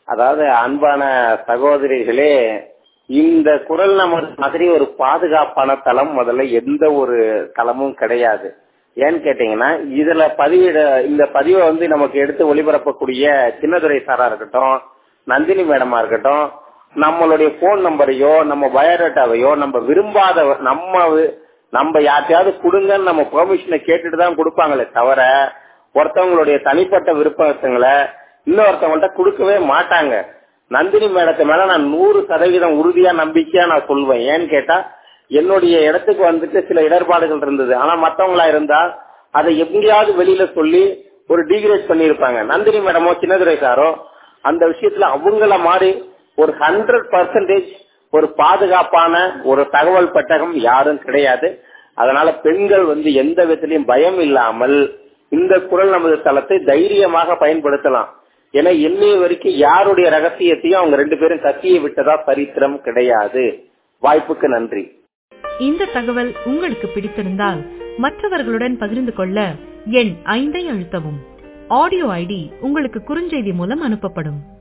அதாவது அன்பான சகோதரிகளே இந்த குரல் நமது மாதிரி ஒரு பாதுகாப்பான தளம் முதல்ல எந்த ஒரு தளமும் கிடையாது ஏன்னு கேட்டீங்கன்னா இதுல பதிவிட இந்த பதிவை வந்து நமக்கு எடுத்து ஒளிபரப்பக்கூடிய சின்னதுரை சாரா இருக்கட்டும் நந்தினி மேடமா இருக்கட்டும் நம்மளுடைய போன் நம்பரையோ நம்ம பயோடேட்டாவையோ நம்ம விரும்பாத நம்ம நம்ம யார்ட்டையாவது கொடுங்கன்னு நம்ம பெர்மிஷனை கேட்டுட்டு தான் கொடுப்பாங்களே தவிர ஒருத்தவங்களுடைய தனிப்பட்ட விருப்பங்களை இன்னொருத்தவங்கள்ட்ட கொடுக்கவே மாட்டாங்க நந்தினி மேடத்தை மேல நான் நூறு சதவீதம் உறுதியா நம்பிக்கையா நான் சொல்லுவேன் ஏன்னு கேட்டா என்னுடைய இடத்துக்கு வந்துட்டு சில இடர்பாடுகள் இருந்தது ஆனா மத்தவங்களா இருந்தா அதை எங்கேயாவது வெளியில சொல்லி ஒரு டிகிரேட் பண்ணிருப்பாங்க நந்தினி மேடமோ சின்னதுரை சாரோ அந்த விஷயத்துல அவங்கள மாதிரி ஒரு ஹண்ட்ரட் பர்சன்டேஜ் ஒரு பாதுகாப்பான ஒரு தகவல் பெட்டகம் யாரும் கிடையாது அதனால பெண்கள் வந்து எந்த விதத்திலையும் பயம் இல்லாமல் இந்த குரல் நமது தளத்தை தைரியமாக பயன்படுத்தலாம் ஏன்னா என்னைய வரைக்கும் யாருடைய ரகசியத்தையும் அவங்க ரெண்டு பேரும் கத்தியை விட்டதா சரித்திரம் கிடையாது வாய்ப்புக்கு நன்றி இந்த தகவல் உங்களுக்கு பிடித்திருந்தால் மற்றவர்களுடன் பகிர்ந்து கொள்ள எண் ஐந்தை அழுத்தவும் ஆடியோ ஐடி உங்களுக்கு குறுஞ்செய்தி மூலம் அனுப்பப்படும்